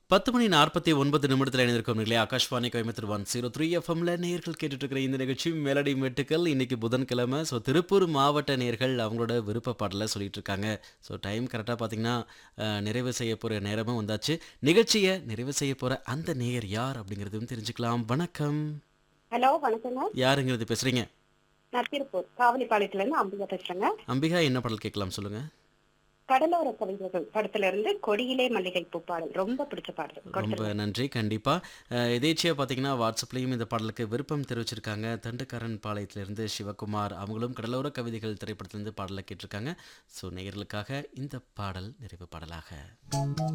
பத்து மணி நாற்பத்தி ஒன்பது நிமிடத்தில் இணைந்திருக்கும் நிலையா Akashvani Coimbatore one zero three எஃப்எம்ல நேர்கள் கேட்டுட்டு இருக்கிற இந்த நிகழ்ச்சி மேலடி மெட்டுக்கள் இன்னைக்கு புதன்கிழமை ஸோ திருப்பூர் மாவட்ட நேர்கள் அவங்களோட விருப்ப பாடலை சொல்லிட்டு இருக்காங்க ஸோ டைம் கரெக்டாக பார்த்தீங்கன்னா அஹ், நிறைவு செய்ய போகிற நேரமும் வந்தாச்சு நிகழ்ச்சியை நிறைவு செய்ய போகிற அந்த நேயர் யார் அப்படிங்கிறதும் தெரிஞ்சுக்கலாம் வணக்கம் ஹலோ வணக்கங்க யாருங்கிறது பேசுறீங்க நான் திருப்பூர் காவலிப்பாளையத்துல இருந்து அம்பிகா பேசுறேங்க அம்பிகா என்ன பாடல் கேட்கலாம் சொல்லுங்க கடலோர கவிதைகள் படத்துல இருந்து கொடியிலே மல்லிகை பூ பாடல் ரொம்ப பிடிச்ச பாடல் ரொம்ப கொடுத்துருங்க. நன்றி கண்டிப்பாக எதேச்சியாக பார்த்தீங்கன்னா வாட்ஸ்அப்லேயும் இந்த பாடலுக்கு விருப்பம் தெரிவிச்சிருக்காங்க தண்டுக்காரன் பாளையத்திலிருந்து சிவகுமார் அவங்களும் கடலோர கவிதைகள் திரைப்படத்திலிருந்து பாடலை கேட்டிருக்காங்க ஸோ நேயர்களுக்காக இந்த பாடல் நிறைவு பாடலாக